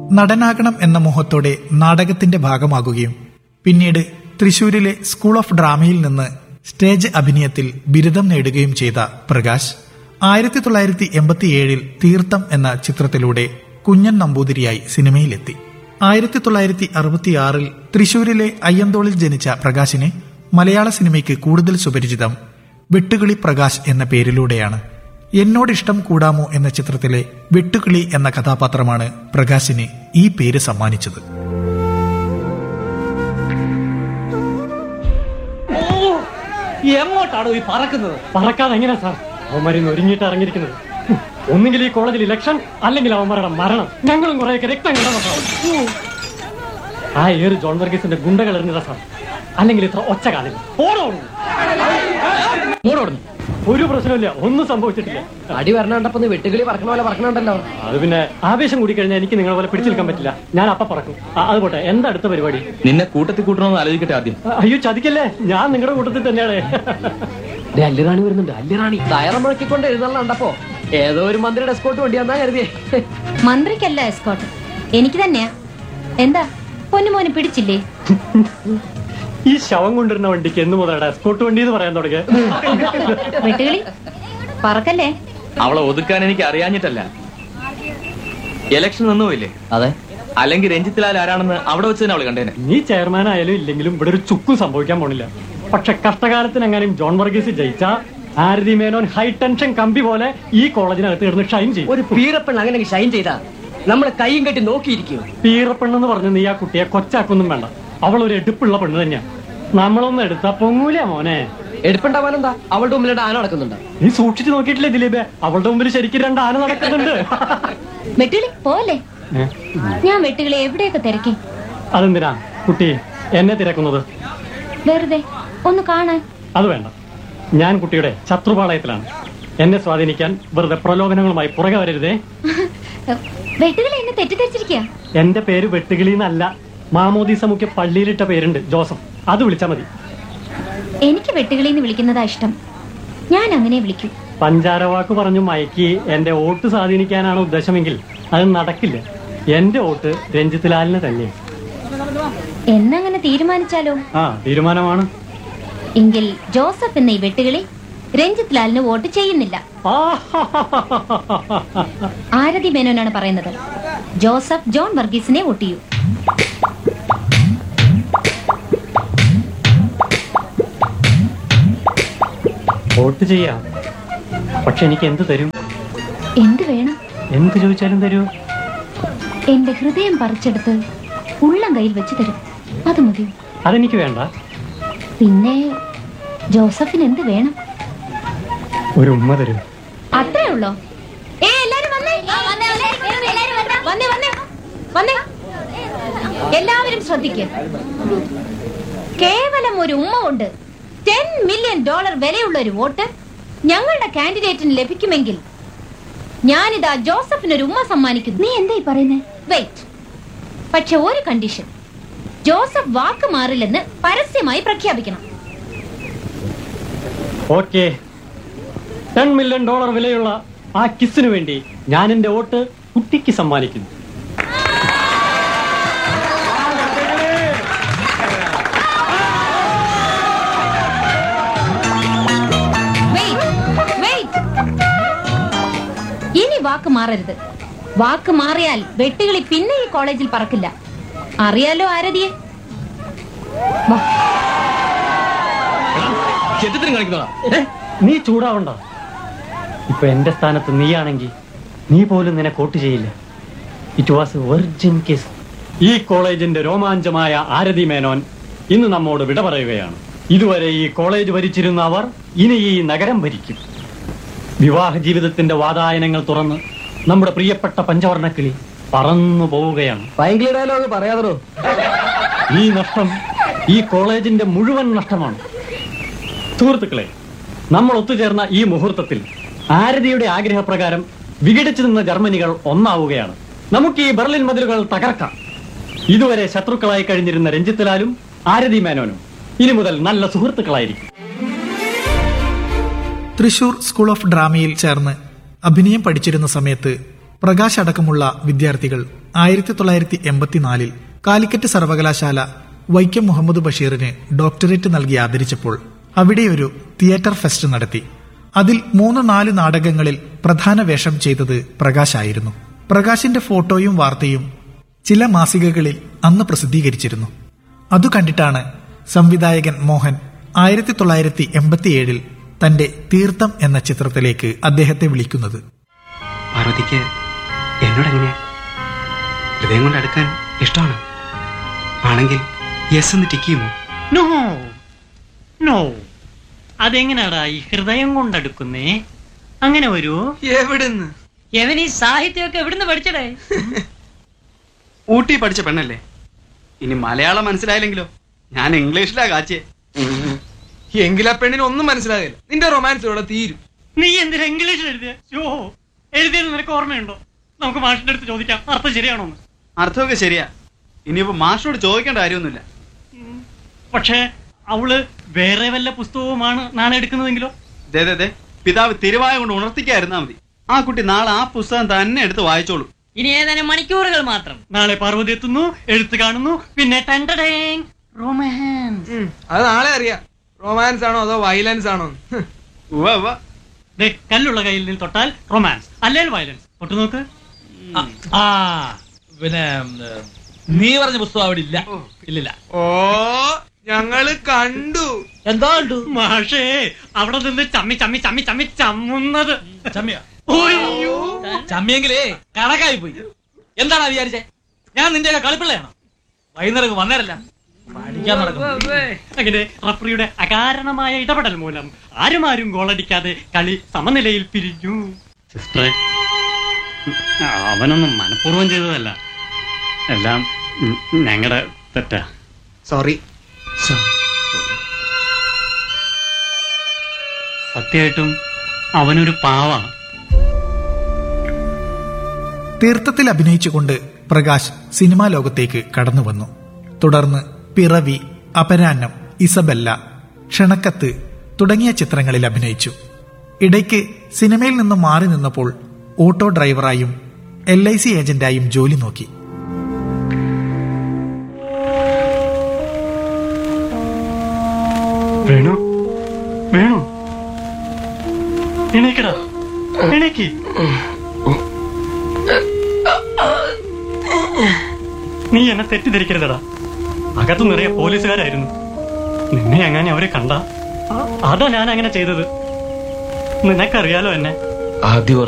നടനാകണം എന്ന മോഹത്തോടെ നാടകത്തിന്റെ ഭാഗമാകുകയും പിന്നീട് തൃശൂരിലെ സ്കൂൾ ഓഫ് ഡ്രാമയിൽ നിന്ന് സ്റ്റേജ് അഭിനയത്തിൽ ബിരുദം നേടുകയും ചെയ്ത പ്രകാശ് ആയിരത്തി തൊള്ളായിരത്തി എൺപത്തിയേഴിൽ തീർത്ഥം എന്ന ചിത്രത്തിലൂടെ കുഞ്ഞൻ നമ്പൂതിരിയായി സിനിമയിലെത്തി ആയിരത്തി തൊള്ളായിരത്തി അറുപത്തിയാറിൽ തൃശൂരിലെ അയ്യന്തോളിൽ ജനിച്ച പ്രകാശിനെ മലയാള സിനിമയ്ക്ക് കൂടുതൽ സുപരിചിതം വെട്ടുകിളി പ്രകാശ് എന്ന പേരിലൂടെയാണ് എന്നോടിഷ്ടം കൂടാമോ എന്ന ചിത്രത്തിലെ വെട്ടുകിളി എന്ന കഥാപാത്രമാണ് പ്രകാശിന് ഈ പേര് സമ്മാനിച്ചത് എങ്ങോട്ടാണോ ഈ പറക്കുന്നത് പറക്കാതെ എങ്ങനെയാ സാർ അവന്മാരിന്ന് ഒരുങ്ങിയിട്ട് ഇറങ്ങിയിരിക്കുന്നത് ഒന്നുകിൽ ഈ കോളേജിൽ ഇലക്ഷൻ അല്ലെങ്കിൽ അവന്മാരുടെ മരണം ഞങ്ങളും കുറെയൊക്കെ രക്തം കണ്ടതാ സാർ ആ ഏറ് ജോൺ വർഗീസിന്റെ ഗുണ്ടകൾ എറിഞ്ഞതാ സാർ അല്ലെങ്കിൽ ഇത്ര ഒച്ച കാലില്ല ഓടോടുന്നു ഓടോടുന്നു ഒരു പ്രശ്നമില്ല ഒന്നും സംഭവിച്ചിട്ടില്ല അടി വരണണ്ടപ്പോ വെട്ടുകിളി പറക്കണ പോലെ പറക്കണുണ്ടല്ലോ അത് പിന്നെ ആവേശം കൂടി കഴിഞ്ഞാൽ എനിക്ക് നിങ്ങളെ പോലെ പിടിച്ചു നിൽക്കാൻ പറ്റില്ല ഞാൻ അപ്പ പറക്കും ആ, അത് പോട്ടെ എന്താ അടുത്ത പരിപാടി നിന്നെ കൂട്ടത്തിൽ കൂട്ടണമെന്ന് ആലോചിക്കട്ടെ ആദ്യം അയ്യോ ചതിക്കല്ലേ ഞാൻ നിങ്ങളുടെ കൂട്ടത്തിൽ തന്നെയാണ് ദേ അല്ലിറാണി വരുന്നുണ്ട് അല്ലിറാണി തയറം മുഴക്കിക്കൊണ്ട് എഴുന്നള്ളണ്ടപ്പോ ഏതോ ഒരു മന്ത്രിയുടെ എസ്കോട്ട് വണ്ടിയാന്നാ കരുതിയേ മന്ത്രിക്കല്ല എസ്കോട്ട് എനിക്ക് തന്നെയാ എന്താ പൊന്നുമോനെ പിടിച്ചില്ലേ ഈ ശവം കൊണ്ടിരുന്ന വണ്ടിക്ക് എന്ന് മുതലാണ് എസ്കോട്ട് വണ്ടി എന്ന് പറയാൻ തുടങ്ങിയ വെട്ടുകളി പറക്കല്ലേ അവളെ ഒതുക്കാൻ എനിക്ക് അറിയാഞ്ഞിട്ടല്ല ഇലക്ഷൻ നിന്നുപോയില്ലേ അതെ അല്ലെങ്കിൽ രഞ്ജിത്ലാൽ ആരാണെന്ന് അവിടെ വെച്ച് തന്നെ അവള് കണ്ടേനെ നീ ചെയർമാൻ ആയാലും ഇല്ലെങ്കിലും ഇവിടെ ഒരു ചുക്കും സംഭവിക്കാൻ പോണില്ല പക്ഷെ കഷ്ടകാലത്തിന് എങ്ങാനും ജോൺ വർഗീസ് ജയിച്ച ആരതി മേനോൻ ഹൈ ടെൻഷൻ കമ്പി പോലെ ഈ കോളേജിനകത്ത് കിടന്ന് ഷൈൻ ചെയ്യും ഒരു പീറപ്പെണ്ണ അങ്ങനെ ഷൈൻ ചെയ്താ നമ്മള് കൈയും കെട്ടി നോക്കിയിരിക്കും പീറപ്പെണ്ണെന്ന് പറഞ്ഞ് നീ ആ കുട്ടിയെ കൊച്ചാക്കൊന്നും വേണ്ട അവൾ ഒരു എടുപ്പുള്ള പെണ്ണ് തന്നെയാ നമ്മളൊന്നും എടുത്താ പൊങ്ങൂല മോനെ എടുപ്പുണ്ടാവാനെന്താ അവളുടെ മുമ്പിലിട്ട് ആന നടക്കുന്നുണ്ട് നീ സൂക്ഷിച്ചു നോക്കിയിട്ടില്ലേ ദിലീപേ അവളുടെ മുമ്പിൽ ശരിക്കും രണ്ട് ആന നടക്കുന്നുണ്ട് വെട്ടുകളി പോലെ ഏ? ഞാൻ വെട്ടുകളി എവിടെയൊക്കെ തിരക്കി അതെന്തിനാ കുട്ടി എന്നെ തിരക്കുന്നത് വെറുതെ ഒന്ന് കാണാൻ അത് വേണ്ട ഞാൻ കുട്ടിയുടെ ശത്രുപാളയത്തിലാണ് എന്നെ സ്വാധീനിക്കാൻ വെറുതെ പ്രലോഭനങ്ങളുമായി പുറകെ വരരുതേ വെട്ടുകളി എന്നെ തെറ്റിദ്ധരിച്ചിരിക്കുക എന്റെ പേര് വെട്ടുകിളി എന്നല്ല മാമോദീസ മുഖ്യ പള്ളിയിലിട്ട പേരുണ്ട് ജോസഫ് അത് വിളിച്ചാ മതി എനിക്ക് വെട്ടുകളി എന്ന് വിളിക്കുന്നതാ ഇഷ്ടം ഞാൻ അങ്ങനെ വിളിക്കൂ പഞ്ചാരവാക്ക് പറഞ്ഞു മയക്കി എന്റെ വോട്ട് സ്വാധീനിക്കാനാണ് ഉദ്ദേശമെങ്കിൽ അത് നടക്കില്ല എന്റെ വോട്ട് രഞ്ജിത്ത് ലാലിന് തന്നെ എന്നങ്ങനെ തീരുമാനിച്ചാലോ ആ തീരുമാനമാണ് എങ്കിൽ ജോസഫ് എന്ന ഈ വെട്ടുകളി രഞ്ജിത്ത് ലാലിന് വോട്ട് ചെയ്യുന്നില്ല ആ, ആരതി മേനോനാണ് പറയുന്നത് ജോസഫ് ജോൺ വർഗീസിനെ വോട്ട് ചെയ്യൂ വോട്ട് ചെയ്യാം പക്ഷെ എനിക്ക് എന്ത് തരും എന്ത് വേണം എന്ത് ചോദിച്ചാലും തരൂ എന്റെ ഹൃദയം പറിച്ചെടുത്ത് ഉള്ളം കയ്യിൽ വെച്ച് തരും അത് മതി അതെനിക്ക് വേണ്ട പിന്നെ ജോസഫിന് എന്ത് വേണം ഒരു ഉമ്മ തരൂ അത്രേ ഉള്ളോ ഏ എല്ലാരും വന്നേ വന്നേ വന്നേ വന്നേ എല്ലാവരും ശ്രദ്ധിക്കുക കേവലം ഒരു ഉമ്മ കൊണ്ട് ടെൻ മില്യൺ ഡോളർ വിലയുള്ള ഒരു വോട്ട് ഞങ്ങളുടെ കാൻഡിഡേറ്റിന് ലഭിക്കുമെങ്കിൽ ഞാനിതാ ജോസഫിന് ഒരു ഉമ്മ സമ്മാനിക്കുന്നു നീ എന്തായി പറയുന്നേ വെയിറ്റ് പക്ഷെ ഒരു കണ്ടീഷൻ ജോസഫ് വാക്ക് മാറില്ലെന്ന് പരസ്യമായി പ്രഖ്യാപിക്കണം ഓക്കെ ടെൻ മില്യൺ ഡോളർ വിലയുള്ള ആ കിസിന് വേണ്ടി ഞാൻ എന്റെ വോട്ട് കുട്ടിക്ക് സമ്മാനിക്കുന്നു Wait, wait. ഇനി വാക്ക് മാറരുത് വാക്ക് മാറിയാൽ വെട്ടുകിളി പിന്നെ ഈ കോളേജിൽ പറക്കില്ല അറിയാലോ ആരതിയെ വാ ചെറ്റത്തിന് കളിക്കുന്നതാ ഏ, നീ ചൂടാവണ്ട ഇപ്പൊ എന്റെ സ്ഥാനത്ത് നീയാണെങ്കിൽ നീ പോലും നിന്നെ കോട്ട് ചെയ്യില്ല ഇറ്റ് വാസ് വെർജിൻ കേസ് ഈ കോളേജിന്റെ രോമാഞ്ചമായ ആരതി മേനോൻ ഇന്ന് നമ്മോട് വിട പറയുകയാണ് ഇതുവരെ ഈ കോളേജ് ഭരിച്ചിരുന്ന അവർ ഇനി ഈ നഗരം ഭരിക്കും വിവാഹ ജീവിതത്തിന്റെ വാതായനങ്ങൾ തുറന്ന് നമ്മുടെ പ്രിയപ്പെട്ട പഞ്ചവർണ്ണക്കിളി പറന്നു പോവുകയാണ് ഭയങ്കര ഡയലോഗ് പറയാതോ ഈ നഷ്ടം ഈ കോളേജിന്റെ മുഴുവൻ നഷ്ടമാണ് സുഹൃത്തുക്കളെ നമ്മൾ ഒത്തുചേർന്ന ഈ മുഹൂർത്തത്തിൽ ആരതിയുടെ ആഗ്രഹപ്രകാരം വിഘടിച്ചു നിന്ന ജർമ്മനികൾ ഒന്നാവുകയാണ് നമുക്ക് ഈ ബെർലിൻ മതിലുകൾ തകർക്കാം ഇതുവരെ ശത്രുക്കളായി കഴിഞ്ഞിരുന്ന രഞ്ജിത്ത് ലാലും ആരതി മേനോനും ഇനി മുതൽ നല്ല സുഹൃത്തുക്കളായിരിക്കും തൃശൂർ സ്കൂൾ ഓഫ് ഡ്രാമയിൽ ചേർന്ന് അഭിനയം പഠിച്ചിരുന്ന സമയത്ത് പ്രകാശ് അടക്കമുള്ള വിദ്യാർത്ഥികൾ ആയിരത്തി തൊള്ളായിരത്തി എൺപത്തിനാലിൽ കാലിക്കറ്റ് സർവകലാശാല വൈക്കം മുഹമ്മദ് ബഷീറിന് ഡോക്ടറേറ്റ് നൽകി ആദരിച്ചപ്പോൾ അവിടെ ഒരു തിയേറ്റർ ഫെസ്റ്റ് നടത്തി അതിൽ മൂന്ന് നാല് നാടകങ്ങളിൽ പ്രധാന വേഷം ചെയ്തത് പ്രകാശായിരുന്നു പ്രകാശിന്റെ ഫോട്ടോയും വാർത്തയും ചില മാസികകളിൽ അന്ന് പ്രസിദ്ധീകരിച്ചിരുന്നു അതു കണ്ടിട്ടാണ് സംവിധായകൻ മോഹൻ ആയിരത്തി തൊള്ളായിരത്തി എൺപത്തിയേഴിൽ തന്റെ തീർത്ഥം എന്ന ചിത്രത്തിലേക്ക് അദ്ദേഹത്തെ വിളിക്കുന്നത് പാർവതിക്ക് എന്നോട് എങ്ങനെയാ ഹൃദയം കൊണ്ട് അടുക്കാൻ ഇഷ്ടമാണ് ആണെങ്കിൽ യെസ് എന്ന് ടിക്ക് ചെയ്യുമോ നോ നോ അതെങ്ങനാടാ ഈ ഹൃദയം കൊണ്ടെടുക്കുന്നേ അങ്ങനെ വരൂ എവിടുന്ന് എവൻ ഈ സാഹിത്യമൊക്കെ എവിടുന്ന് പഠിച്ചടേ ഊട്ടി പഠിച്ച പെണ്ണല്ലേ ഇനി മലയാളം മനസ്സിലായില്ലെങ്കിലോ ഞാൻ ഇംഗ്ലീഷിലാ കാച്ചിയെ എങ്കിലാ പെണ്ണിന് ഒന്നും മനസ്സിലാകില്ല നിന്റെ റൊമാൻസ് ഇവിടെ തീരും നീ എന്തിനാ ഇംഗ്ലീഷിൽ എഴുതിയ യോ എഴുതിയത് നിനക്ക് ഓർമ്മയുണ്ടോ നമുക്ക് മാഷിന്റെ അടുത്ത് ചോദിക്കാം അർത്ഥം ശരിയാണോ എന്ന് അർത്ഥമൊക്കെ ശരിയാ ഇനിയിപ്പോ മാഷിനോട് ചോദിക്കേണ്ട കാര്യമൊന്നുമില്ല പക്ഷേ അവള് വേറെ വല്ല പുസ്തകവുമാണ് നാളെ എടുക്കുന്നതെങ്കിലോ ദേ ദേ ദേ പിതാവ് തിരുവായ കൊണ്ട് ഉണർത്തിക്കായിരുന്നാ മതി ആ കുട്ടി നാളെ ആ പുസ്തകം തന്നെ എടുത്ത് വായിച്ചോളൂ ഇനി ഏതാനും മണിക്കൂറുകൾ മാത്രം നാളെ പാർവതി എത്തുന്നു എഴുത്ത് കാണുന്നു പിന്നെ ടണ്ടടേങ് റൊമാൻസ് ഉം, അത് നാളെ അറിയാം റൊമാൻസ് ആണോ അതോ വയലൻസ് ആണോ ഹ്. ഉവ്വ ഉവ്വ ദേ, കല്ലുള്ള കയ്യിൽ നിന്ന് തൊട്ടാൽ റൊമാൻസ് അല്ലെങ്കിൽ വയലൻസ് തൊട്ടു നോക്ക് ആ പിന്നെ ഉം, നീ പറഞ്ഞ പുസ്തകം അവിടെ ഇല്ല ഇല്ലില്ല ഓ ഞങ്ങള് കണ്ടു എന്താ ഉണ്ട് മാഷേ അവിടെ നിന്ന് ചമ്മി ചമ്മി ചമ്മി ചമ്മി ചമ്മുന്നത് ചമ്മിയ ഒയ്യോ. ചമ്മിയെങ്കിലേ കണക്കായി പോയി എന്താണ് വിചാരിച്ചേ ഞാൻ നിന്റെ കളിപ്പിള്ളയാണോ വൈകുന്നേരം വന്നേരല്ല പഠിക്കാൻ നടക്കുന്നു അങ്ങനെ റഫറിയുടെ അകാരണമായ ഇടപെടൽ മൂലം ആരും ആരും ഗോളടിക്കാതെ കളി സമനിലയിൽ പിരിഞ്ഞു സിസ്റ്ററെ അവനൊന്നും മനഃപൂർവ്വം ചെയ്തതല്ല എല്ലാം ഞങ്ങളുടെ തെറ്റാ സോറി സത്യമായിട്ടും അവനൊരു പാവാണ് തീർത്ഥത്തിൽ അഭിനയിച്ചുകൊണ്ട് പ്രകാശ് സിനിമാ ലോകത്തേക്ക് കടന്നു വന്നു തുടർന്ന് പിറവി അപരാന്നം ഇസബെല്ല ക്ഷണക്കത്ത് തുടങ്ങിയ ചിത്രങ്ങളിൽ അഭിനയിച്ചു ഇടയ്ക്ക് സിനിമയിൽ നിന്ന് മാറി നിന്നപ്പോൾ ഓട്ടോ ഡ്രൈവറായും എൽ ഐ സി ഏജന്റായും ജോലി നോക്കി വേണു വേണു എണീക്കടാ എണീക്ക് നീ എന്നെ തെറ്റിദ്ധരിക്കരുതടാ അകത്ത് നിറയെ പോലീസുകാരായിരുന്നു നിന്നെ അങ്ങനെ അവരെ കണ്ട അതാ ഞാൻ അങ്ങനെ ചെയ്തത് നിനക്കറിയാലോ എന്നെ ആദ്യം